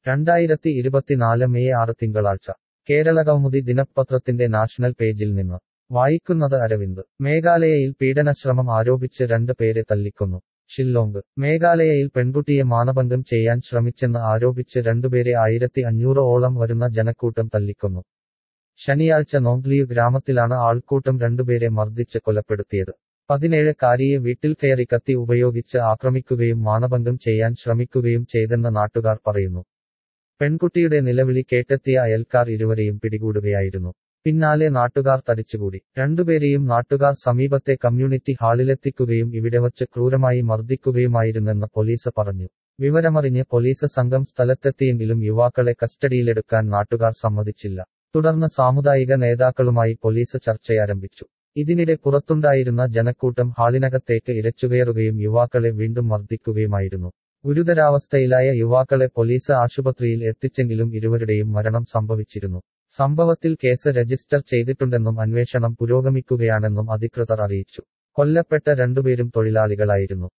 രണ്ടായിരത്തി ഇരുപത്തിനാല് മെയ് ആറ് തിങ്കളാഴ്ച കേരള കൗമുദി ദിനപത്രത്തിന്റെ നാഷണൽ പേജിൽ നിന്ന് വായിക്കുന്നത് അരവിന്ദ് മേഘാലയയിൽ പീഡനശ്രമം ആരോപിച്ച് രണ്ട് പേരെ തല്ലിക്കൊന്നു ഷില്ലോങ് മേഘാലയയിൽ പെൺകുട്ടിയെ മാനഭംഗം ചെയ്യാൻ ശ്രമിച്ചെന്ന് ആരോപിച്ച് രണ്ടുപേരെ ആയിരത്തി അഞ്ഞൂറ് ഓളം വരുന്ന ജനക്കൂട്ടം തല്ലിക്കൊന്നു ശനിയാഴ്ച നോങ്ക്ലിയു ഗ്രാമത്തിലാണ് ആൾക്കൂട്ടം രണ്ടുപേരെ മർദ്ദിച്ച് കൊലപ്പെടുത്തിയത് പതിനേഴ് കാരിയെ വീട്ടിൽ കയറി കത്തി ഉപയോഗിച്ച് ആക്രമിക്കുകയും മാനഭംഗം ചെയ്യാൻ ശ്രമിക്കുകയും ചെയ്തെന്ന് നാട്ടുകാർ പറയുന്നു പെൺകുട്ടിയുടെ നിലവിളി കേട്ടെത്തിയ അയൽക്കാർ ഇരുവരെയും പിടികൂടുകയായിരുന്നു പിന്നാലെ നാട്ടുകാർ തടിച്ചുകൂടി രണ്ടുപേരെയും നാട്ടുകാർ സമീപത്തെ കമ്മ്യൂണിറ്റി ഹാളിലെത്തിക്കുകയും ഇവിടെ വച്ച് ക്രൂരമായി മർദ്ദിക്കുകയുമായിരുന്നെന്ന് പോലീസ് പറഞ്ഞു വിവരമറിഞ്ഞ് പോലീസ് സംഘം സ്ഥലത്തെത്തിയെങ്കിലും യുവാക്കളെ കസ്റ്റഡിയിലെടുക്കാൻ നാട്ടുകാർ സമ്മതിച്ചില്ല തുടർന്ന് സാമുദായിക നേതാക്കളുമായി പോലീസ് ചർച്ചയാരംഭിച്ചു ഇതിനിടെ പുറത്തുണ്ടായിരുന്ന ജനക്കൂട്ടം ഹാളിനകത്തേക്ക് ഇരച്ചുകയറുകയും യുവാക്കളെ വീണ്ടും മർദ്ദിക്കുകയുമായിരുന്നു ഗുരുതരാവസ്ഥയിലായ യുവാക്കളെ പോലീസ് ആശുപത്രിയിൽ എത്തിച്ചെങ്കിലും ഇരുവരുടെയും മരണം സംഭവിച്ചിരുന്നു സംഭവത്തിൽ കേസ് രജിസ്റ്റർ ചെയ്തിട്ടുണ്ടെന്നും അന്വേഷണം പുരോഗമിക്കുകയാണെന്നും അധികൃതർ അറിയിച്ചു കൊല്ലപ്പെട്ട രണ്ടുപേരും തൊഴിലാളികളായിരുന്നു